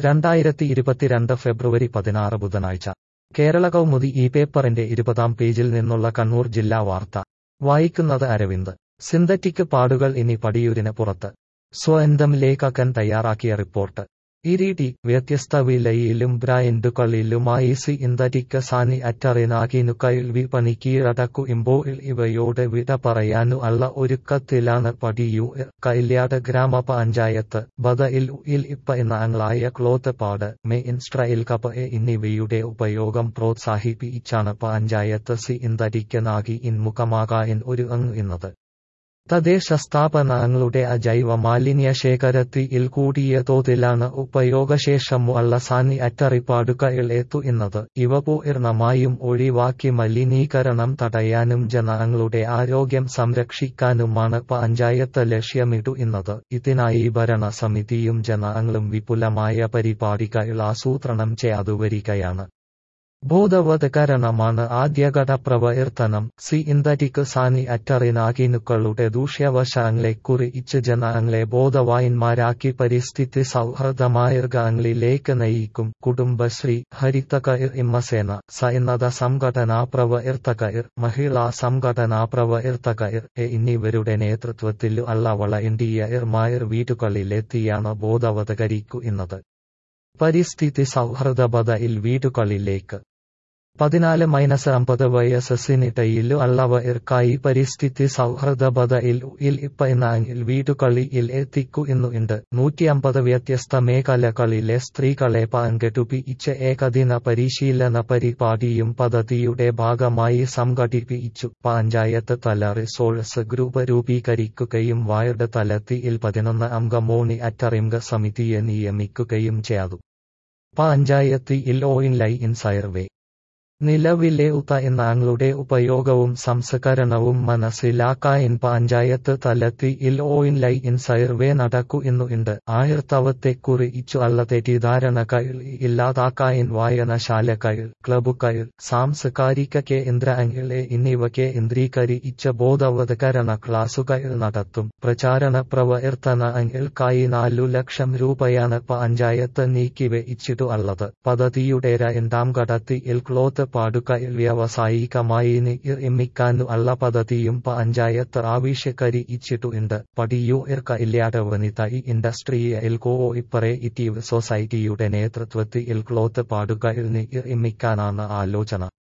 രണ്ടായിരത്തി ഇരുപത്തിരണ്ട് ഫെബ്രുവരി പതിനാറ് ബുധനാഴ്ച കേരള കൗമുദി ഈ പേപ്പറിന്റെ ഇരുപതാം പേജിൽ നിന്നുള്ള കണ്ണൂർ ജില്ലാ വാർത്ത വായിക്കുന്നത് അരവിന്ദ് സിന്തറ്റിക് പാടുകൾ ഇനി പടിയൂരിന് പുറത്ത് സ്വന്തം ലേഖകൻ തയ്യാറാക്കിയ റിപ്പോർട്ട് ഇരിടി വ്യത്യസ്ത വിലയിലും ബ്രാൻഡുകളിലുമായി സിന്തറ്റിക് സാനി അറ്ററിനാകിനുക്കയിൽ വിപണി കീഴടക്കു ഇമ്പോയിൽ ഇവയോട് വിട പറയാനു ഉള്ള ഒരുക്കത്തിലാണ് പടിയൂർ കൈല്യാട് ഗ്രാമപഞ്ചായത്ത് ബദയിൽ ഇൽ ഇപ്പ എന്നാങ്ങളായ cloth pad menstrual cup എന്നിവയുടെ ഉപയോഗം പ്രോത്സാഹിപ്പിച്ചാണ് പഞ്ചായത്ത് സിന്തറ്റിക് നാഗി ഇൻമുഖമാകാൻ ഒരു ഇന്നത് തദ്ദേശ സ്ഥാപനങ്ങളുടെ അജൈവ മാലിന്യ ശേഖരത്തിൽ കൂടിയ തോതിലാണ് ഉപയോഗശേഷമുള്ള സാനി അറ്ററിപ്പാടുകൾ എത്തുന്നത് ഇവ പൂർണ്ണമായും ഒഴിവാക്കി മലിനീകരണം തടയാനും ജനങ്ങളുടെ ആരോഗ്യം സംരക്ഷിക്കാനുമാണ് പഞ്ചായത്ത് ലക്ഷ്യമിടുന്നത് ഇതിനായി ഭരണസമിതിയും ജനങ്ങളും വിപുലമായ പരിപാടികൾ ആസൂത്രണം ചെയ്തു വരികയാണ് ബോധവത്കരണമാണ് ആദ്യഘട്ട പ്രവർത്തനം സിന്തറ്റിക് സാനി അറ്ററിനാകിനുക്കളുടെ ദൂഷ്യവശങ്ങളെക്കുറിച്ച് ജനങ്ങളെ ബോധവാന്മാരാക്കി പരിസ്ഥിതി സൗഹൃദ മാർഗങ്ങളിലേക്ക് നയിക്കും കുടുംബശ്രീ ഹരിതകർ ഇമ്മസേന സൈനത സംഘടനാ പ്രവർത്തകർ മഹിളാ സംഘടനാ പ്രവർത്തകർ എന്നിവരുടെ നേതൃത്വത്തിൽ ഉള്ള വളണ്ടിയർമാർ വീടുകളിലെത്തിയാണ് ബോധവത്കരിക്കുന്നത് പരിസ്ഥിതി സൗഹൃദ ബദയിൽ വീടുകളിലേക്ക് പതിനാല് മൈനസ് അമ്പത് വയസ്സിനിടയിൽ ഉള്ളവർക്കായി പരിസ്ഥിതി സൗഹൃദ ബദയിൽ ഇൽ ഇപ്പ എന്നാങ്കിൽ വീടുകളിൽ എത്തിക്കുന്നുണ്ട് നൂറ്റിയമ്പത് വ്യത്യസ്ത മേഖലകളിലെ സ്ത്രീകളെ പങ്കെടുപ്പിച്ച് ഏകദിന പരിശീലന പരിപാടിയും പദ്ധതിയുടെ ഭാഗമായി സംഘടിപ്പിച്ചു പഞ്ചായത്ത് തല റിസോഴ്സ് ഗ്രൂപ്പ് രൂപീകരിക്കുകയും വാർഡ് തലത്തിൽ പതിനൊന്ന് അംഗ മോണിറ്ററിംഗ് സമിതിയെ നിയമിക്കുകയും ചെയ്തു പഞ്ചായത്തിൽ ഓൺലൈൻ സർവേ നിലവിലെ ഉത്ത എന്നാങ്ങളുടെ ഉപയോഗവും സംസ്കരണവും മനസ്സിലാക്കാൻ പഞ്ചായത്ത് തലത്തിൽ ഓൺലൈൻ സർവേ നടക്കുന്നുണ്ട് ആയർത്തവത്തെക്കുറിച്ചു ഉള്ള തെറ്റിദ്ധാരണകൾ ഇല്ലാതാക്കാൻ വായനശാലകൾ ക്ലബുകൾ സാംസ്കാരിക കേന്ദ്രങ്ങൾ എന്നിവ കേന്ദ്രീകരിച്ച ബോധവത്കരണ ക്ലാസുകൾ നടത്തും പ്രചാരണ പ്രവർത്തനങ്ങൾക്കായി നാലു ലക്ഷം രൂപയാണ് പഞ്ചായത്ത് നീക്കിവെച്ചിട്ടുള്ളത് പദ്ധതിയുടെ രണ്ടാം ഘട്ടത്തിൽ ക്ലോത്ത് പാടുകൾ വ്യാവസായികമായി നിർമ്മിക്കാനുള്ള പദ്ധതിയും പഞ്ചായത്ത് ആവിഷ്കരിച്ചിട്ടുണ്ട് പടിയൂർ കൈല്യാട് വനിത ഇൻഡസ്ട്രിയൽ കോഓപ്പറേറ്റീവ് സൊസൈറ്റിയുടെ നേതൃത്വത്തിൽ ക്ലോത്ത് പാടുകൾ നിർമ്മിക്കാനാണ് ആലോചന